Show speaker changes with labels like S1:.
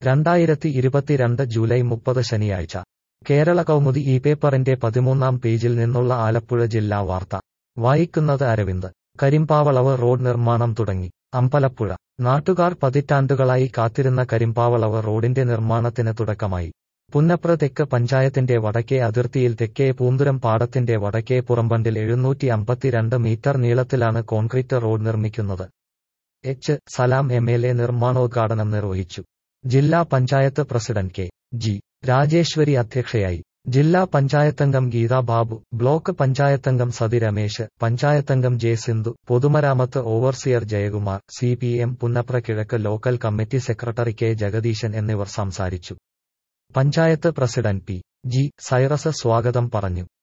S1: രണ്ടായിരത്തി ഇരുപത്തിരണ്ട് ജൂലൈ മുപ്പത് ശനിയാഴ്ച കേരള കൗമുദി ഈ പേപ്പറിന്റെ പതിമൂന്നാം പേജിൽ നിന്നുള്ള ആലപ്പുഴ ജില്ലാ വാർത്ത വായിക്കുന്നത് അരവിന്ദ് കരിമ്പാവളവ് റോഡ് നിർമ്മാണം തുടങ്ങി അമ്പലപ്പുഴ നാട്ടുകാർ പതിറ്റാണ്ടുകളായി കാത്തിരുന്ന കരിമ്പാവളവ് റോഡിന്റെ നിർമ്മാണത്തിന് തുടക്കമായി പുന്നപ്ര തെക്ക് പഞ്ചായത്തിന്റെ വടക്കേ അതിർത്തിയിൽ തെക്കേ പൂന്തുരം പാടത്തിന്റെ വടക്കേ പുറമ്പണ്ടിൽ എഴുന്നൂറ്റി അമ്പത്തിരണ്ട് മീറ്റർ നീളത്തിലാണ് കോൺക്രീറ്റ് റോഡ് നിർമ്മിക്കുന്നത് H Salam M L A നിർമ്മാണോദ്ഘാടനം നിർവഹിച്ചു ജില്ലാ panchayat president K G Rajeswari അധ്യക്ഷയായി ജില്ലാ പഞ്ചായത്തംഗം ഗീതാ ബാബു ബ്ലോക്ക് പഞ്ചായത്തംഗം സതി രമേശ് പഞ്ചായത്തംഗം ജെ സിന്ധു പൊതുമരാമത്ത് overseer Jayakumar C P M Punnapra കിഴക്ക് local committee secretary K Jagadeesan എന്നിവർ സംസാരിച്ചു panchayat president P G Cyrus സ്വാഗതം പറഞ്ഞു